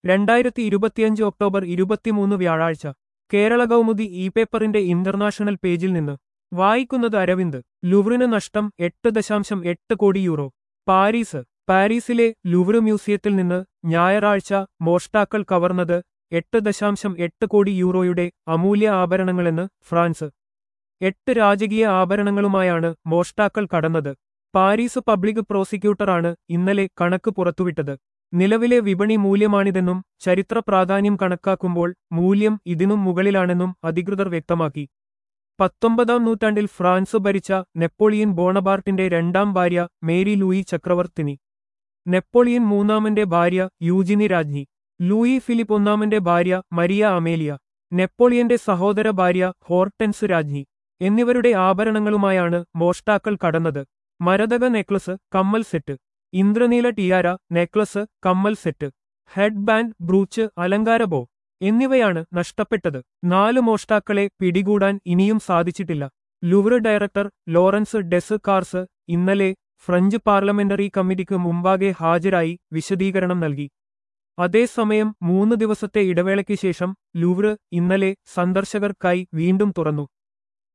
രണ്ടായിരത്തി ഇരുപത്തിയഞ്ച് ഒക്ടോബർ ഇരുപത്തിമൂന്ന് വ്യാഴാഴ്ച കേരള കൗമുദി ഇ പേപ്പറിന്റെ ഇന്റർനാഷണൽ പേജിൽ നിന്ന് വായിക്കുന്നത് അരവിന്ദ് ലുവറിന് നഷ്ടം എട്ട് ദശാംശം എട്ട് കോടി യൂറോ പാരീസ് പാരീസിലെ ലുവറ് മ്യൂസിയത്തിൽ നിന്ന് ഞായറാഴ്ച മോഷ്ടാക്കൾ കവർന്നത് എട്ട് ദശാംശം എട്ട് കോടി യൂറോയുടെ അമൂല്യ ആഭരണങ്ങളെന്ന് ഫ്രാൻസ് എട്ട് രാജകീയ ആഭരണങ്ങളുമായാണ് മോഷ്ടാക്കൾ കടന്നത് പാരീസ് പബ്ലിക് പ്രോസിക്യൂട്ടറാണ് ഇന്നലെ കണക്ക് പുറത്തുവിട്ടത് നിലവിലെ വിപണി മൂല്യമാണിതെന്നും ചരിത്ര പ്രാധാന്യം കണക്കാക്കുമ്പോൾ മൂല്യം ഇതിനും മുകളിലാണെന്നും അധികൃതർ വ്യക്തമാക്കി പത്തൊമ്പതാം നൂറ്റാണ്ടിൽ ഫ്രാൻസ് ഭരിച്ച നെപ്പോളിയൻ ബോണബാർട്ടിന്റെ രണ്ടാം ഭാര്യ മേരി ലൂയി ചക്രവർത്തിനി നെപ്പോളിയൻ മൂന്നാമന്റെ ഭാര്യ യൂജിനി രാജ്ഞി ലൂയി ഫിലിപ്പ് ഒന്നാമന്റെ ഭാര്യ മരിയ അമേലിയ നെപ്പോളിയന്റെ സഹോദര ഭാര്യ ഹോർട്ടെൻസ് രാജ്ഞി എന്നിവരുടെ ആഭരണങ്ങളുമായാണ് മോഷ്ടാക്കൾ കടന്നത് മരതക നെക്ലസ് കമ്മൽ സെറ്റ് ഇന്ദ്രനീല ടിയാര നെക്ലസ് കമ്മൽ സെറ്റ് ഹെഡ് ബാൻഡ് ബ്രൂച്ച് അലങ്കാരബോ എന്നിവയാണ് നഷ്ടപ്പെട്ടത് നാല് മോഷ്ടാക്കളെ പിടികൂടാൻ ഇനിയും സാധിച്ചിട്ടില്ല Louvre director Laurence des Cars ഇന്നലെ ഫ്രഞ്ച് പാർലമെന്ററി കമ്മിറ്റിക്ക് മുമ്പാകെ ഹാജരായി വിശദീകരണം നൽകി അതേസമയം മൂന്ന് ദിവസത്തെ ഇടവേളയ്ക്ക് ശേഷം ലുവറ് ഇന്നലെ സന്ദർശകർക്കായി വീണ്ടും തുറന്നു